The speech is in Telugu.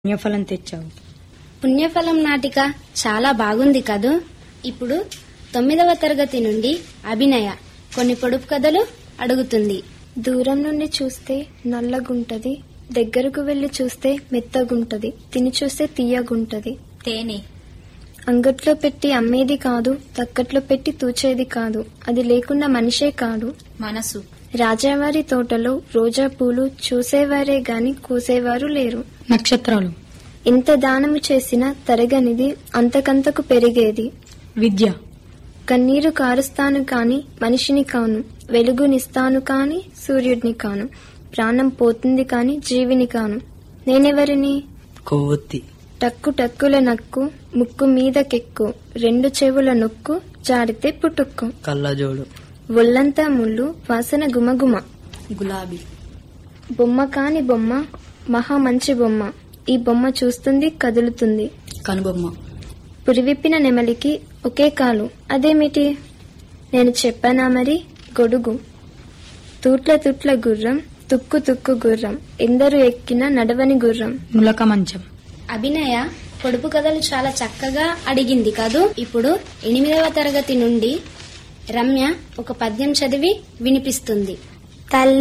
పుణ్యఫలం తెచ్చావు పుణ్యఫలం నాటిక చాలా బాగుంది కదూ ఇప్పుడు తొమ్మిదవ తరగతి నుండి అభినయ కొన్ని పొడుపు కథలు అడుగుతుంది దూరం నుండి చూస్తే నల్లగుంటది దగ్గరకు వెళ్లి చూస్తే మెత్తగుంటది తిని చూస్తే తీయగుంటది తేనె అంగట్లో పెట్టి అమ్మేది కాదు తక్కట్లో పెట్టి తూచేది కాదు అది లేకుండా మనిషే కాదు మనసు రాజావారి తోటలో రోజా పూలు చూసేవారే గాని కూసేవారు లేరు నక్షత్రాలు ఎంత దానము చేసినా తరగనిది అంతకంతకు పెరిగేది విద్య కన్నీరు కారుస్తాను కాని మనిషిని కాను వెలుగునిస్తాను కాని సూర్యుడిని కాను ప్రాణం పోతుంది కాని జీవిని కాను నేనెవరిని కొవ్వొత్తి టక్కు టక్కుల నక్కు ముక్కు మీద కెక్కు రెండు చెవుల నొక్కు జారితే పుట్టుక్కు కళ్ళజోడు ఒళ్ళంతా ముళ్ళు వాసన గుమగుమ గులాబీ బొమ్మ కాని బొమ్మ మహా మంచి బొమ్మ ఈ బొమ్మ చూస్తుంది కదులుతుంది కనుబొమ్మ పురివిప్పిన నెమలికి ఒకే కాలు అదేమిటి నేను చెప్పానా మరి గొడుగు తూట్ల తుట్ల గుర్రం తుక్కు తుక్కు గుర్రం ఎందరు ఎక్కిన నడవని గుర్రం నులక మంచం అభినయ పొడుపు కథలు చాలా చక్కగా అడిగింది కదూ ఇప్పుడు ఎనిమిదవ తరగతి నుండి రమ్య ఒక పద్యం చదివి వినిపిస్తుంది తల్లి